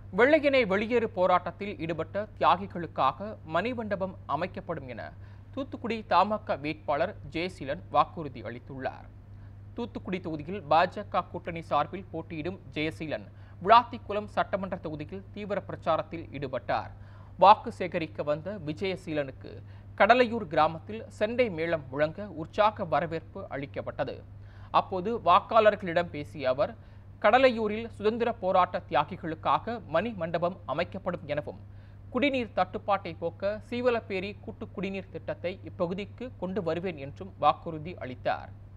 வெள்ளையனே வெளியேறு போராட்டத்தில் ஈடுபட்ட தியாகிகளுக்காக மணிமண்டபம் அமைக்கப்படும் என தூத்துக்குடி தமாக வேட்பாளர் ஜெயசீலன் வாக்குறுதி அளித்துள்ளார் தூத்துக்குடி தொகுதியில் பாஜக கூட்டணி சார்பில் போட்டியிடும் ஜெயசீலன் விளாத்திக்குளம் சட்டமன்ற தொகுதியில் தீவிர பிரச்சாரத்தில் ஈடுபட்டார் வாக்கு சேகரிக்க வந்த விஜயசீலனுக்கு கடலையூர் கிராமத்தில் செண்டை மேளம் முழங்க உற்சாக வரவேற்பு அளிக்கப்பட்டது அப்போது வாக்காளர்களிடம் பேசிய அவர் கடலையூரில் சுதந்திர போராட்ட தியாகிகளுக்காக மணி மண்டபம் அமைக்கப்படும் எனவும் குடிநீர் தட்டுப்பாட்டை போக்க சீவலப்பேரி கூட்டு குடிநீர் திட்டத்தை இப்பகுதிக்கு கொண்டு வருவேன் என்றும் வாக்குறுதி அளித்தார்